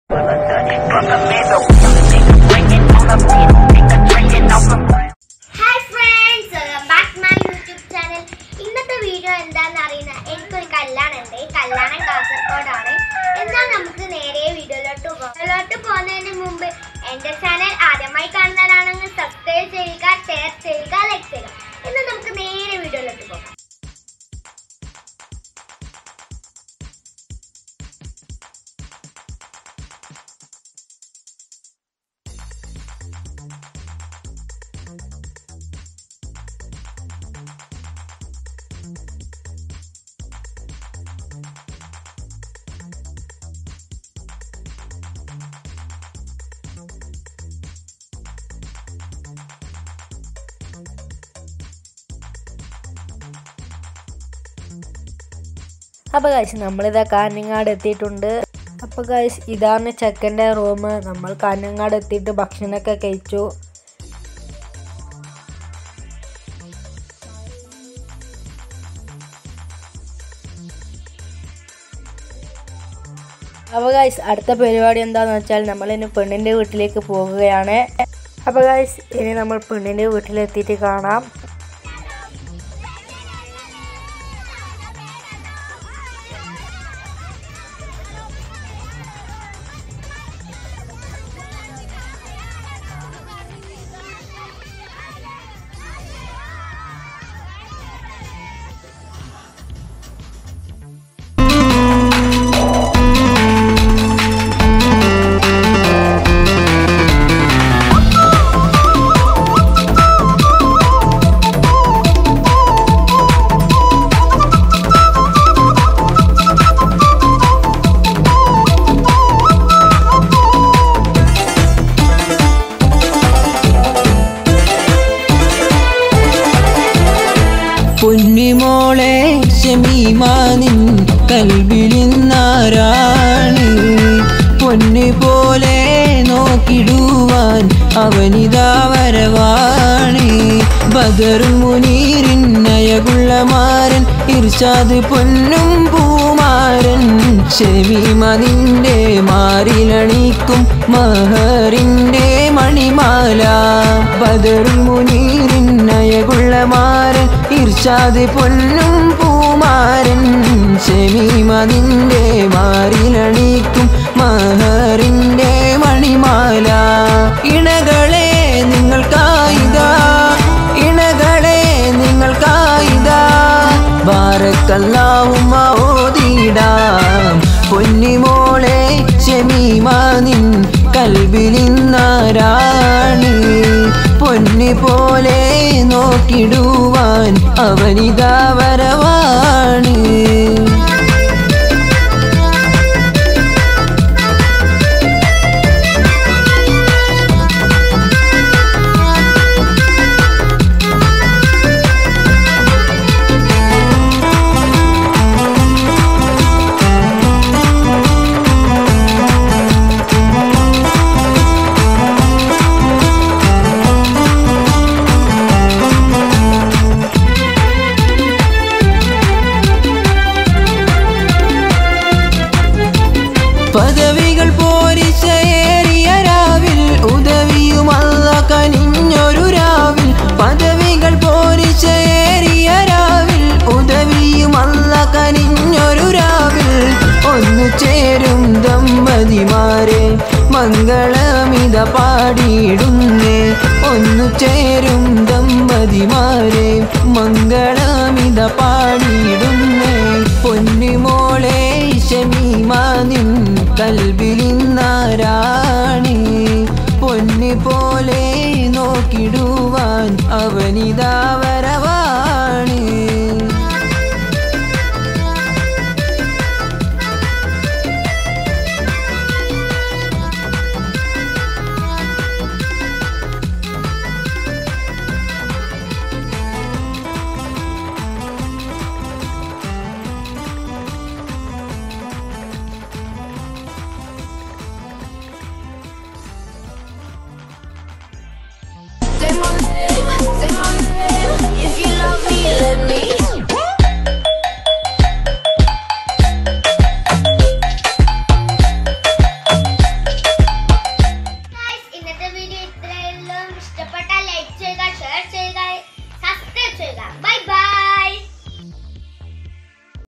hi friends welcome back my YouTube channel ഇന്നത്തെ video എന്താണെന്ന് അറിയുന്ന എനിക്കൊരു കല്യാണം ഉണ്ട് ഈ കല്യാണം കാസർഗോഡാണ് എന്നാൽ നമുക്ക് നേരെ വീഡിയോയിലോട്ട് പോകാം വീഡിയോയിലോട്ട് പോകുന്നതിന് മുമ്പ് എൻ്റെ ചാനൽ ആദ്യമായി കാണുന്നവരാണെങ്കിൽ സബ്സ്ക്രൈബ് ചെയ്യുക ഷെയർ ചെയ്യുക ലൈക്ക് ചെയ്യുക എന്നാൽ നമുക്ക് നേരെ വീഡിയോയിലോട്ട് പോകാം അപ്പോൾ കാശ് നമ്മളിതാ കാഞ്ഞങ്ങാട് എത്തിയിട്ടുണ്ട് അപ്പോൾ കാശ് ഇതാണ് ചെക്കൻ്റെ റൂം നമ്മൾ കാഞ്ഞങ്ങാട് എത്തിയിട്ട് ഭക്ഷണമൊക്കെ കഴിച്ചു അപ്പോൾ ഗൈസ് അടുത്ത പരിപാടി എന്താണെന്ന് വെച്ചാൽ നമ്മളിനി പെണ്ണിൻ്റെ വീട്ടിലേക്ക് പോകുകയാണ് അപ്പോൾ ഗൈസ് ഇനി നമ്മൾ പെണ്ണിൻ്റെ വീട്ടിലെത്തിയിട്ട് കാണാം പൊന്നിമോളെ ഷമീമാനിൻ കൽവിലിന്നാരാണ് പൊന്നു പോലെ നോക്കിടുവാൻ അവനിതാ വരവാണ് ബദറും മുനീറിൻ നയകുള്ളമാരൻ ഇർഷാദ് പൊന്നും പൂമാരൻ ഷമീമതിൻ്റെ മാറിലണിക്കും മഹറിൻ്റെ മണിമാല ബദറും മുനീറിൻ നയകുള്ളമാരൻ ഇർഷാദ് പൊന്നും പൂമാരൻ ഷമീമതിൻ്റെ മാറിലണിക്കും മഹറിൻ്റെ മണിമാല ഇണകളെ നിങ്ങൾക്കായിതാ ഇണകളെ നിങ്ങൾക്കായിതാ ബാരക്കല്ലാവുമ്മ ഓതിടാം പൊന്നിമോളെ ഷമീമാനിൻ കൽവിലിന്നാരാണ് പൊന്നു പോലെ നോക്കിടുവാൻ അവനിതാ വരവാണ് പദവികൾ പോരിച്ചേറിയ രാവിൽ ഉദവിയുമല്ല കനിഞ്ഞൊരു രാവിൽ പദവികൾ പോരിച്ചേറിയ രാവിൽ ഉദവിയുമല്ല കനിഞ്ഞൊരു രാവിൽ ഒന്നു ചേരും ദമ്പതിമാരെ മംഗളമിത പാടിയിടുന്നേ ഒന്നു ചേരും ദമ്പതിമാരെ മംഗളമിത പാടിയിടുന്നേ പൊന്നുമോളെ ഷമീമാനിൻ കൽബിലിന്നാരാണി പൊന്നു പോലെ നോക്കിടുവാൻ അവനിതാ വരവാണ് They want